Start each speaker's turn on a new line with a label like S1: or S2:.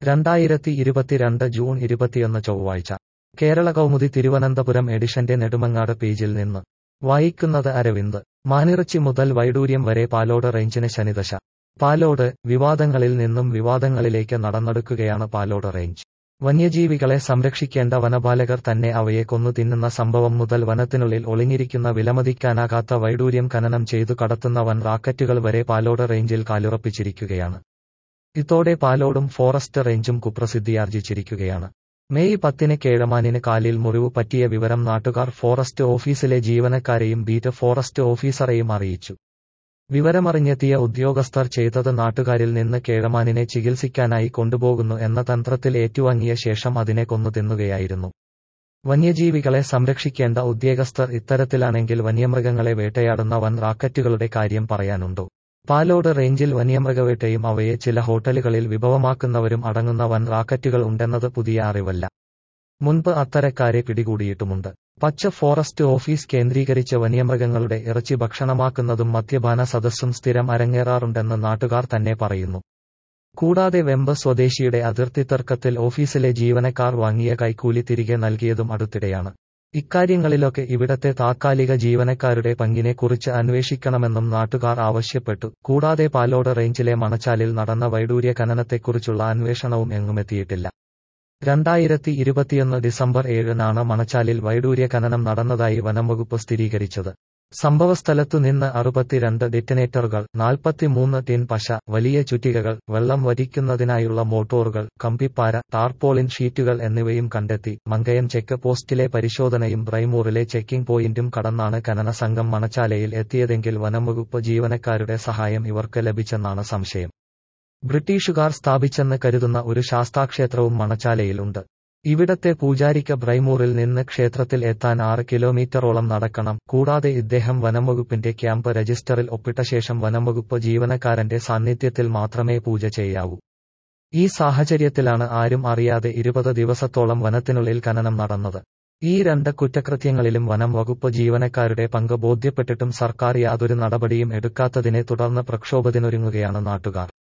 S1: രണ്ടായിരത്തി ഇരുപത്തിരണ്ട് ജൂൺ ഇരുപത്തിയൊന്ന് ചൊവ്വാഴ്ച കേരള കൗമുദി തിരുവനന്തപുരം എഡിഷന്റെ നെടുമങ്ങാട് പേജിൽ നിന്ന് വായിക്കുന്നത് അരവിന്ദ് മാനിറച്ചി മുതൽ വൈഡൂര്യം വരെ പാലോട് റേഞ്ചിന് ശനിദശ പാലോട് വിവാദങ്ങളിൽ നിന്നും വിവാദങ്ങളിലേക്ക് നടന്നെടുക്കുകയാണ് പാലോട് റേഞ്ച് വന്യജീവികളെ സംരക്ഷിക്കേണ്ട വനപാലകർ തന്നെ അവയെ കൊന്നു തിന്നുന്ന സംഭവം മുതൽ വനത്തിനുള്ളിൽ ഒളിഞ്ഞിരിക്കുന്ന വിലമതിക്കാനാകാത്ത വൈഡൂര്യം ഖനനം ചെയ്തു കടത്തുന്ന വൻ റാക്കറ്റുകൾ വരെ പാലോട് റേഞ്ചിൽ കാലുറപ്പിച്ചിരിക്കുകയാണ് ഇതോടെ പാലോടും ഫോറസ്റ്റ് റേഞ്ചും കുപ്രസിദ്ധിയാർജിച്ചിരിക്കുകയാണ് മെയ് പത്തിന് കേഴമാനിന് കാലിൽ മുറിവ് പറ്റിയ വിവരം നാട്ടുകാർ ഫോറസ്റ്റ് ഓഫീസിലെ ജീവനക്കാരെയും ബീറ്റ് ഫോറസ്റ്റ് ഓഫീസറെയും അറിയിച്ചു വിവരമറിഞ്ഞെത്തിയ ഉദ്യോഗസ്ഥർ ചെയ്തത് നാട്ടുകാരിൽ നിന്ന് കേഴമാനിനെ ചികിത്സിക്കാനായി കൊണ്ടുപോകുന്നു എന്ന തന്ത്രത്തിൽ ഏറ്റുവാങ്ങിയ ശേഷം അതിനെ കൊന്നു തിന്നുകയായിരുന്നു വന്യജീവികളെ സംരക്ഷിക്കേണ്ട ഉദ്യോഗസ്ഥർ ഇത്തരത്തിലാണെങ്കിൽ വന്യമൃഗങ്ങളെ വേട്ടയാടുന്ന വൻ റാക്കറ്റുകളുടെ കാര്യം പറയാനുണ്ടോ പാലോട് റേഞ്ചിൽ വന്യമൃഗവേട്ടയും അവയെ ചില ഹോട്ടലുകളിൽ വിഭവമാക്കുന്നവരും അടങ്ങുന്ന വൻ റാക്കറ്റുകൾ ഉണ്ടെന്നത് പുതിയ അറിവല്ല മുൻപ് അത്തരക്കാരെ പിടികൂടിയിട്ടുമുണ്ട് പച്ച ഫോറസ്റ്റ് ഓഫീസ് കേന്ദ്രീകരിച്ച് വന്യമൃഗങ്ങളുടെ ഇറച്ചി ഭക്ഷണമാക്കുന്നതും മദ്യപാന സദസ്സും സ്ഥിരം അരങ്ങേറാറുണ്ടെന്ന് നാട്ടുകാർ തന്നെ പറയുന്നു കൂടാതെ വെമ്പ് സ്വദേശിയുടെ അതിർത്തി തർക്കത്തിൽ ഓഫീസിലെ ജീവനക്കാർ വാങ്ങിയ കൈക്കൂലി തിരികെ നൽകിയതും അടുത്തിടെയാണ് ഇക്കാര്യങ്ങളിലൊക്കെ ഇവിടത്തെ താത്കാലിക ജീവനക്കാരുടെ പങ്കിനെക്കുറിച്ച് അന്വേഷിക്കണമെന്നും നാട്ടുകാർ ആവശ്യപ്പെട്ടു കൂടാതെ പാലോട് റേഞ്ചിലെ മണച്ചാലിൽ നടന്ന വൈഡൂര്യ ഖനനത്തെക്കുറിച്ചുള്ള അന്വേഷണവും എങ്ങുമെത്തിയിട്ടില്ല രണ്ടായിരത്തി ഇരുപത്തിയൊന്ന് ഡിസംബർ ഏഴിനാണ് മണച്ചാലിൽ വൈഡൂര്യ ഖനനം നടന്നതായി വനംവകുപ്പ് സ്ഥിരീകരിച്ചത് സംഭവസ്ഥലത്തു നിന്ന് അറുപത്തിരണ്ട് ഡിറ്റനേറ്ററുകൾ നാൽപ്പത്തിമൂന്ന് ടിൻ പശ വലിയ ചുറ്റികകൾ വെള്ളം വരിക്കുന്നതിനായുള്ള മോട്ടോറുകൾ കമ്പിപ്പാര ടാർപോളിൻ ഷീറ്റുകൾ എന്നിവയും കണ്ടെത്തി മങ്കയം ചെക്ക് പോസ്റ്റിലെ പരിശോധനയും ബ്രൈമൂറിലെ ചെക്കിംഗ് പോയിന്റും കടന്നാണ് ഖനന സംഘം മണച്ചാലയിൽ എത്തിയതെങ്കിൽ വനംവകുപ്പ് ജീവനക്കാരുടെ സഹായം ഇവർക്ക് ലഭിച്ചെന്നാണ് സംശയം ബ്രിട്ടീഷുകാർ സ്ഥാപിച്ചെന്ന് കരുതുന്ന ഒരു ശാസ്താക്ഷേത്രവും മണച്ചാലയിലുണ്ട് ഇവിടത്തെ പൂജാരിക്ക് ബ്രൈമൂറിൽ നിന്ന് ക്ഷേത്രത്തിൽ എത്താൻ ആറ് കിലോമീറ്ററോളം നടക്കണം കൂടാതെ ഇദ്ദേഹം വനംവകുപ്പിന്റെ ക്യാമ്പ് രജിസ്റ്ററിൽ ഒപ്പിട്ട ശേഷം വനംവകുപ്പ് ജീവനക്കാരന്റെ സാന്നിധ്യത്തിൽ മാത്രമേ പൂജ ചെയ്യാവൂ ഈ സാഹചര്യത്തിലാണ് ആരും അറിയാതെ ഇരുപത് ദിവസത്തോളം വനത്തിനുള്ളിൽ ഖനനം നടന്നത് ഈ രണ്ട് കുറ്റകൃത്യങ്ങളിലും വനം വകുപ്പ് ജീവനക്കാരുടെ പങ്ക് ബോധ്യപ്പെട്ടിട്ടും സർക്കാർ യാതൊരു നടപടിയും എടുക്കാത്തതിനെ തുടർന്ന് പ്രക്ഷോഭത്തിനൊരുങ്ങുകയാണ് നാട്ടുകാർ